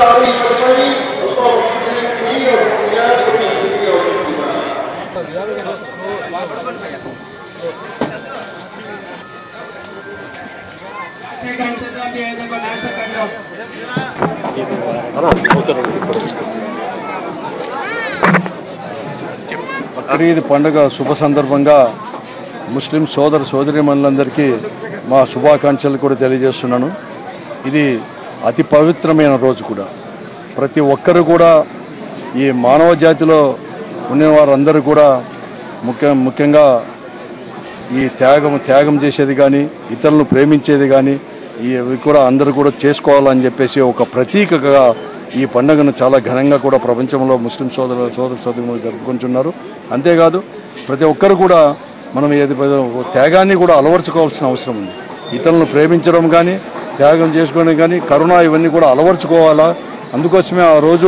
బక్రీద్ పండుగ శుభ సందర్భంగా ముస్లిం సోదర సోదరిమణులందరికీ మా శుభాకాంక్షలు కూడా తెలియజేస్తున్నాను ఇది అతి పవిత్రమైన రోజు కూడా ప్రతి ఒక్కరు కూడా ఈ మానవ జాతిలో ఉన్న వారందరూ కూడా ముఖ్య ముఖ్యంగా ఈ త్యాగం త్యాగం చేసేది కానీ ఇతరులను ప్రేమించేది కానీ ఇవి కూడా అందరూ కూడా చేసుకోవాలని చెప్పేసి ఒక ప్రతీకగా ఈ పండుగను చాలా ఘనంగా కూడా ప్రపంచంలో ముస్లిం సోదర సోదర సోదరులు జరుపుకుంటున్నారు అంతేకాదు ప్రతి ఒక్కరు కూడా మనం ఏది త్యాగాన్ని కూడా అలవర్చుకోవాల్సిన అవసరం ఉంది ఇతరులను ప్రేమించడం కానీ త్యాగం చేసుకోవడం కానీ కరుణ ఇవన్నీ కూడా అలవర్చుకోవాలా అందుకోసమే ఆ రోజు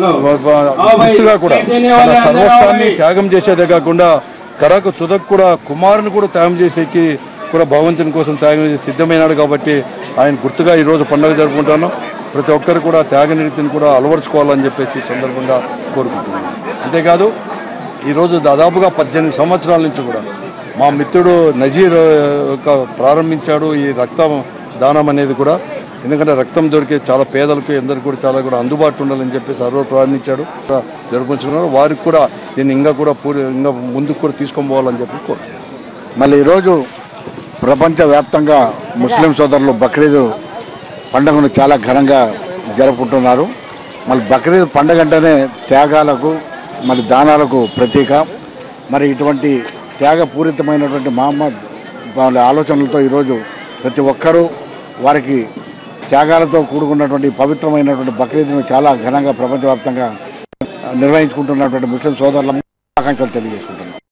గుర్తుగా కూడా తన సర్వస్వాన్ని త్యాగం చేసేదే కాకుండా కరకు తుదకు కూడా కుమారుని కూడా త్యాగం చేసేకి కూడా భగవంతుని కోసం త్యాగం చేసి సిద్ధమైనాడు కాబట్టి ఆయన గుర్తుగా ఈ రోజు పండుగ జరుపుకుంటున్నాం ప్రతి ఒక్కరు కూడా త్యాగ నీతిని కూడా అలవరుచుకోవాలని చెప్పేసి ఈ సందర్భంగా కోరుకుంటున్నాను అంతేకాదు ఈరోజు దాదాపుగా పద్దెనిమిది సంవత్సరాల నుంచి కూడా మా మిత్రుడు నజీర్ ఆ, యొక్క ప్రారంభించాడు ఈ రక్తం దానం అనేది కూడా ఎందుకంటే రక్తం దొరికే చాలా పేదలకు ఎందరికి కూడా చాలా కూడా అందుబాటులో ఉండాలని చెప్పేసి ఆ రోజు ప్రారంభించాడు జరుపుకుంటున్నారు వారికి కూడా దీన్ని ఇంకా కూడా పూరి ఇంకా ముందుకు కూడా తీసుకొని పోవాలని చెప్పి కోరుతున్నాను మళ్ళీ ఈరోజు ప్రపంచవ్యాప్తంగా ముస్లిం సోదరులు బక్రీద్ పండుగను చాలా ఘనంగా జరుపుకుంటున్నారు మళ్ళీ బక్రీద్ పండుగ అంటేనే త్యాగాలకు మరి దానాలకు ప్రతీక మరి ఇటువంటి త్యాగపూరితమైనటువంటి మహమ్మద్ వాళ్ళ ఆలోచనలతో ఈరోజు ప్రతి ఒక్కరూ వారికి త్యాగాలతో కూడుకున్నటువంటి పవిత్రమైనటువంటి బక్రీద్ను చాలా ఘనంగా ప్రపంచవ్యాప్తంగా నిర్వహించుకుంటున్నటువంటి ముస్లిం సోదరుల ఆకాంక్షలు తెలియజేసుకుంటున్నాను